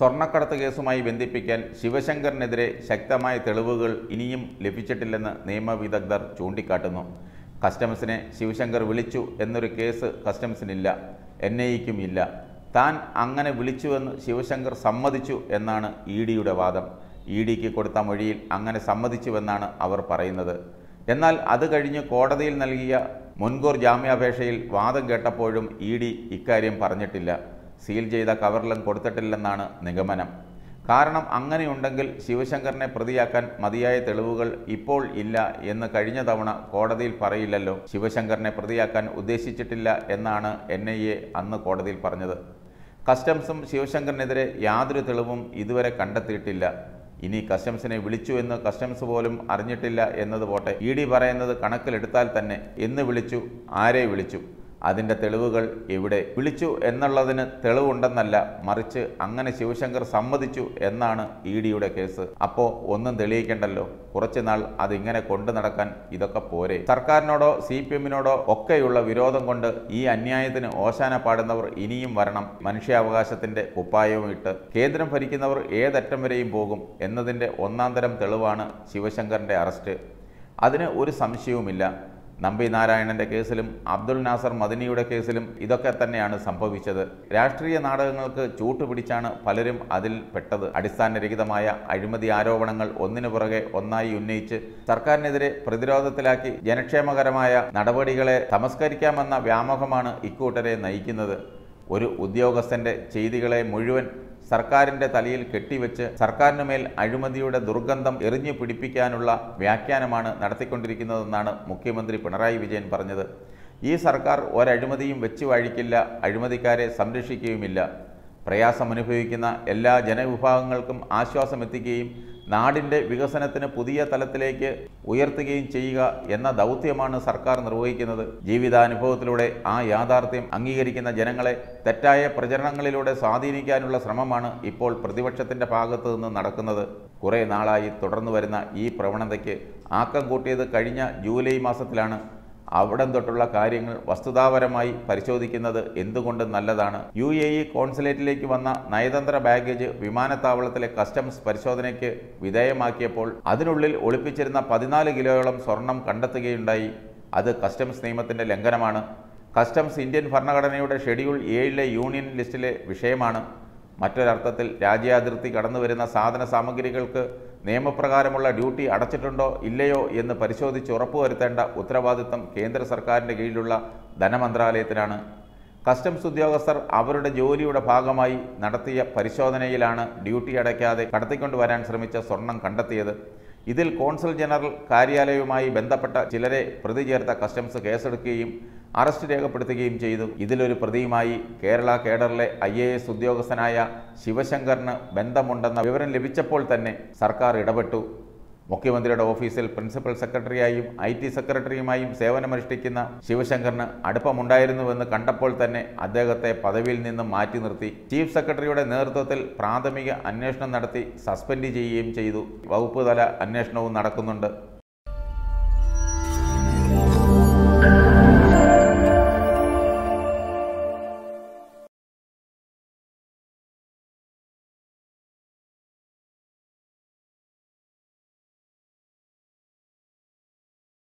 സ്വർണ്ണക്കടത്ത് കേസുമായി ബന്ധിപ്പിക്കാൻ ശിവശങ്കറിനെതിരെ ശക്തമായ തെളിവുകൾ ഇനിയും ലഭിച്ചിട്ടില്ലെന്ന് നിയമവിദഗ്ധർ ചൂണ്ടിക്കാട്ടുന്നു കസ്റ്റംസിനെ ശിവശങ്കർ വിളിച്ചു എന്നൊരു കേസ് കസ്റ്റംസിനില്ല എൻ ഐക്കും ഇല്ല താൻ അങ്ങനെ വിളിച്ചുവെന്ന് ശിവശങ്കർ സമ്മതിച്ചു എന്നാണ് ഇ ഡിയുടെ വാദം ഇ ഡിക്ക് കൊടുത്ത മൊഴിയിൽ അങ്ങനെ സമ്മതിച്ചുവെന്നാണ് അവർ പറയുന്നത് എന്നാൽ അത് കഴിഞ്ഞ് കോടതിയിൽ നൽകിയ മുൻകൂർ ജാമ്യാപേക്ഷയിൽ വാദം കേട്ടപ്പോഴും ഇ ഡി ഇക്കാര്യം പറഞ്ഞിട്ടില്ല സീൽ ചെയ്ത കവറിലും കൊടുത്തിട്ടില്ലെന്നാണ് നിഗമനം കാരണം അങ്ങനെയുണ്ടെങ്കിൽ ശിവശങ്കറിനെ പ്രതിയാക്കാൻ മതിയായ തെളിവുകൾ ഇപ്പോൾ ഇല്ല എന്ന് കഴിഞ്ഞ തവണ കോടതിയിൽ പറയില്ലല്ലോ ശിവശങ്കറിനെ പ്രതിയാക്കാൻ ഉദ്ദേശിച്ചിട്ടില്ല എന്നാണ് എൻ ഐ എ അന്ന് കോടതിയിൽ പറഞ്ഞത് കസ്റ്റംസും ശിവശങ്കറിനെതിരെ യാതൊരു തെളിവും ഇതുവരെ കണ്ടെത്തിയിട്ടില്ല ഇനി കസ്റ്റംസിനെ വിളിച്ചു എന്ന് കസ്റ്റംസ് പോലും അറിഞ്ഞിട്ടില്ല എന്നത് പോട്ടെ ഇ ഡി പറയുന്നത് കണക്കിലെടുത്താൽ തന്നെ എന്ന് വിളിച്ചു ആരെ വിളിച്ചു അതിൻ്റെ തെളിവുകൾ എവിടെ വിളിച്ചു എന്നുള്ളതിന് തെളിവുണ്ടെന്നല്ല മറിച്ച് അങ്ങനെ ശിവശങ്കർ സമ്മതിച്ചു എന്നാണ് ഇ ഡിയുടെ കേസ് അപ്പോൾ ഒന്നും തെളിയിക്കണ്ടല്ലോ കുറച്ചുനാൾ അതിങ്ങനെ കൊണ്ടു നടക്കാൻ ഇതൊക്കെ പോരെ സർക്കാരിനോടോ സി പി എമ്മിനോടോ ഒക്കെയുള്ള വിരോധം കൊണ്ട് ഈ അന്യായത്തിന് ഓശാന പാടുന്നവർ ഇനിയും വരണം മനുഷ്യാവകാശത്തിന്റെ കുപ്പായവും ഇട്ട് കേന്ദ്രം ഭരിക്കുന്നവർ ഏതറ്റം വരെയും പോകും എന്നതിൻ്റെ ഒന്നാം തരം തെളിവാണ് ശിവശങ്കറിന്റെ അറസ്റ്റ് അതിന് ഒരു സംശയവുമില്ല നമ്പി നാരായണന്റെ കേസിലും അബ്ദുൽ നാസർ മദനിയുടെ കേസിലും ഇതൊക്കെ തന്നെയാണ് സംഭവിച്ചത് രാഷ്ട്രീയ നാടകങ്ങൾക്ക് ചൂട്ടുപിടിച്ചാണ് പലരും അതിൽ പെട്ടത് അടിസ്ഥാനരഹിതമായ അഴിമതി ആരോപണങ്ങൾ ഒന്നിനു പുറകെ ഒന്നായി ഉന്നയിച്ച് സർക്കാരിനെതിരെ പ്രതിരോധത്തിലാക്കി ജനക്ഷേമകരമായ നടപടികളെ തമസ്കരിക്കാമെന്ന വ്യാമോഹമാണ് ഇക്കൂട്ടരെ നയിക്കുന്നത് ഒരു ഉദ്യോഗസ്ഥന്റെ ചെയ്തികളെ മുഴുവൻ സർക്കാരിന്റെ തലയിൽ കെട്ടിവെച്ച് സർക്കാരിന് മേൽ അഴിമതിയുടെ ദുർഗന്ധം എറിഞ്ഞു പിടിപ്പിക്കാനുള്ള വ്യാഖ്യാനമാണ് നടത്തിക്കൊണ്ടിരിക്കുന്നതെന്നാണ് മുഖ്യമന്ത്രി പിണറായി വിജയൻ പറഞ്ഞത് ഈ സർക്കാർ ഒരഴിമതിയും വെച്ചു വഴിക്കില്ല അഴിമതിക്കാരെ സംരക്ഷിക്കുകയുമില്ല പ്രയാസം അനുഭവിക്കുന്ന എല്ലാ ജനവിഭാഗങ്ങൾക്കും ആശ്വാസം എത്തിക്കുകയും നാടിൻ്റെ വികസനത്തിന് പുതിയ തലത്തിലേക്ക് ഉയർത്തുകയും ചെയ്യുക എന്ന ദൗത്യമാണ് സർക്കാർ നിർവഹിക്കുന്നത് ജീവിതാനുഭവത്തിലൂടെ ആ യാഥാർത്ഥ്യം അംഗീകരിക്കുന്ന ജനങ്ങളെ തെറ്റായ പ്രചരണങ്ങളിലൂടെ സ്വാധീനിക്കാനുള്ള ശ്രമമാണ് ഇപ്പോൾ പ്രതിപക്ഷത്തിൻ്റെ ഭാഗത്തു നിന്ന് നടക്കുന്നത് കുറേ നാളായി തുടർന്നു വരുന്ന ഈ പ്രവണതയ്ക്ക് ആക്കം കൂട്ടിയത് കഴിഞ്ഞ ജൂലൈ മാസത്തിലാണ് അവിടം തൊട്ടുള്ള കാര്യങ്ങൾ വസ്തുതാപരമായി പരിശോധിക്കുന്നത് എന്തുകൊണ്ട് നല്ലതാണ് യു എ ഇ കോൺസുലേറ്റിലേക്ക് വന്ന നയതന്ത്ര ബാഗേജ് വിമാനത്താവളത്തിലെ കസ്റ്റംസ് പരിശോധനയ്ക്ക് വിധേയമാക്കിയപ്പോൾ അതിനുള്ളിൽ ഒളിപ്പിച്ചിരുന്ന പതിനാല് കിലോയോളം സ്വർണം കണ്ടെത്തുകയുണ്ടായി അത് കസ്റ്റംസ് നിയമത്തിന്റെ ലംഘനമാണ് കസ്റ്റംസ് ഇന്ത്യൻ ഭരണഘടനയുടെ ഷെഡ്യൂൾ ഏഴിലെ യൂണിയൻ ലിസ്റ്റിലെ വിഷയമാണ് മറ്റൊരർത്ഥത്തിൽ രാജ്യാതിർത്തി കടന്നുവരുന്ന സാധന സാമഗ്രികൾക്ക് നിയമപ്രകാരമുള്ള ഡ്യൂട്ടി അടച്ചിട്ടുണ്ടോ ഇല്ലയോ എന്ന് പരിശോധിച്ച് ഉറപ്പുവരുത്തേണ്ട ഉത്തരവാദിത്തം കേന്ദ്ര സർക്കാരിൻ്റെ കീഴിലുള്ള ധനമന്ത്രാലയത്തിനാണ് കസ്റ്റംസ് ഉദ്യോഗസ്ഥർ അവരുടെ ജോലിയുടെ ഭാഗമായി നടത്തിയ പരിശോധനയിലാണ് ഡ്യൂട്ടി അടയ്ക്കാതെ കടത്തിക്കൊണ്ടുവരാൻ ശ്രമിച്ച സ്വർണം കണ്ടെത്തിയത് ഇതിൽ കോൺസുൽ ജനറൽ കാര്യാലയവുമായി ബന്ധപ്പെട്ട ചിലരെ പ്രതി ചേർത്ത കസ്റ്റംസ് കേസെടുക്കുകയും അറസ്റ്റ് രേഖപ്പെടുത്തുകയും ചെയ്തു ഇതിലൊരു പ്രതിയുമായി കേരള കേഡറിലെ ഐ എ എസ് ഉദ്യോഗസ്ഥനായ ശിവശങ്കറിന് ബന്ധമുണ്ടെന്ന വിവരം ലഭിച്ചപ്പോൾ തന്നെ സർക്കാർ ഇടപെട്ടു മുഖ്യമന്ത്രിയുടെ ഓഫീസിൽ പ്രിൻസിപ്പൽ സെക്രട്ടറിയായും ഐ ടി സെക്രട്ടറിയുമായും സേവനമനുഷ്ഠിക്കുന്ന ശിവശങ്കറിന് അടുപ്പമുണ്ടായിരുന്നുവെന്ന് കണ്ടപ്പോൾ തന്നെ അദ്ദേഹത്തെ പദവിയിൽ നിന്നും മാറ്റി നിർത്തി ചീഫ് സെക്രട്ടറിയുടെ നേതൃത്വത്തിൽ പ്രാഥമിക അന്വേഷണം നടത്തി സസ്പെൻഡ് ചെയ്യുകയും ചെയ്തു വകുപ്പ് തല അന്വേഷണവും നടക്കുന്നുണ്ട്